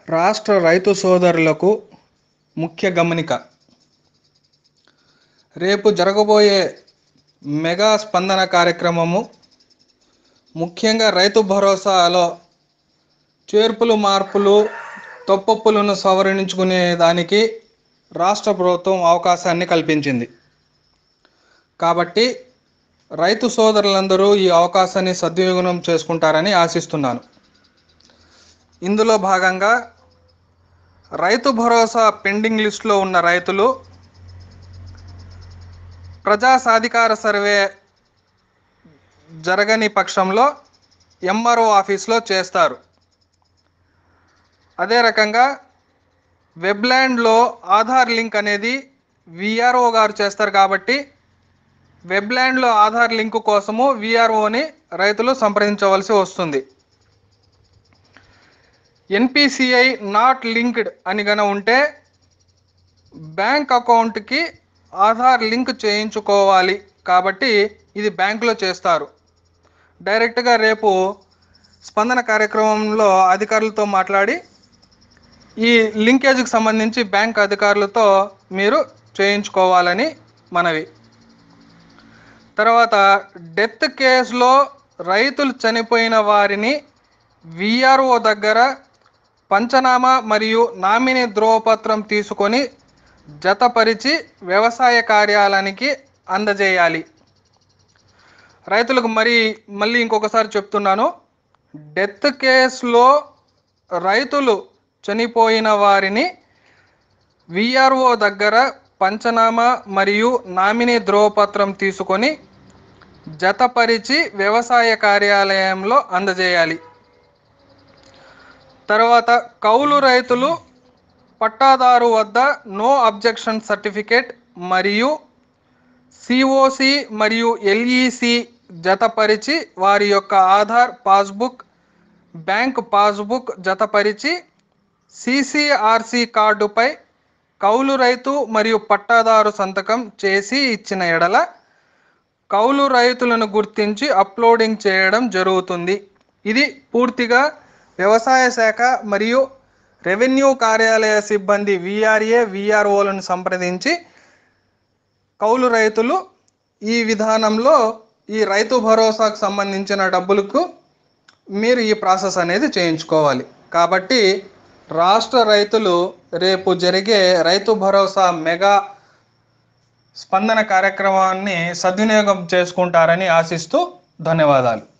రాష్ట్ర రైతు సోదరులకు ముఖ్య గమనిక రేపు జరగబోయే మెగా స్పందన కార్యక్రమము ముఖ్యంగా రైతు భరోసాలో చేర్పులు మార్పులు తప్పొప్పులను సవరించుకునే దానికి రాష్ట్ర ప్రభుత్వం అవకాశాన్ని కల్పించింది కాబట్టి రైతు సోదరులందరూ ఈ అవకాశాన్ని సద్వినియోగం చేసుకుంటారని ఆశిస్తున్నాను ఇందులో భాగంగా రైతు భరోసా పెండింగ్ లిస్టులో ఉన్న రైతులు ప్రజా సాధికార సర్వే జరగని పక్షంలో ఎంఆర్ఓ ఆఫీస్లో చేస్తారు అదే రకంగా వెబ్లాండ్లో ఆధార్ లింక్ అనేది విఆర్ఓ గారు చేస్తారు కాబట్టి వెబ్లాండ్లో ఆధార్ లింక్ కోసము విఆర్ఓని రైతులు సంప్రదించవలసి వస్తుంది ఎన్పిసిఐ నాట్ లింక్డ్ అని గన ఉంటే బ్యాంక్ అకౌంట్కి ఆధార్ లింక్ చేయించుకోవాలి కాబట్టి ఇది బ్యాంకులో చేస్తారు డైరెక్ట్గా రేపు స్పందన కార్యక్రమంలో అధికారులతో మాట్లాడి ఈ లింకేజ్కి సంబంధించి బ్యాంక్ అధికారులతో మీరు చేయించుకోవాలని మనవి తర్వాత డెత్ కేసులో రైతులు చనిపోయిన వారిని విఆర్ఓ దగ్గర పంచనామా మరియు నామినీ ధ్రువపత్రం తీసుకొని జతపరిచి వ్యవసాయ కార్యాలయానికి అందజేయాలి రైతులకు మరి మళ్ళీ ఇంకొకసారి చెప్తున్నాను డెత్ కేసులో రైతులు చనిపోయిన వారిని విఆర్ఓ దగ్గర పంచనామా మరియు నామినీ ధ్రువపత్రం తీసుకొని జతపరిచి వ్యవసాయ కార్యాలయంలో అందజేయాలి తర్వాత కౌలు రైతులు పట్టాదారు వద్ద నో అబ్జెక్షన్ సర్టిఫికేట్ మరియు సిఓసి మరియు ఎల్ఈసి జతపరిచి వారి యొక్క ఆధార్ పాస్బుక్ బ్యాంక్ పాస్బుక్ జతపరిచి సిసిఆర్సి కార్డుపై కౌలు రైతు మరియు పట్టాదారు సంతకం చేసి ఇచ్చిన ఎడల కౌలు రైతులను గుర్తించి అప్లోడింగ్ చేయడం జరుగుతుంది ఇది పూర్తిగా వ్యవసాయ శాఖ మరియు రెవెన్యూ కార్యాలయ సిబ్బంది విఆర్ఏ విఆర్ఓలను సంప్రదించి కౌలు రైతులు ఈ విధానంలో ఈ రైతు భరోసాకు సంబంధించిన డబ్బులకు మీరు ఈ ప్రాసెస్ అనేది చేయించుకోవాలి కాబట్టి రాష్ట్ర రైతులు రేపు జరిగే రైతు భరోసా మెగా స్పందన కార్యక్రమాన్ని సద్వినియోగం చేసుకుంటారని ఆశిస్తూ ధన్యవాదాలు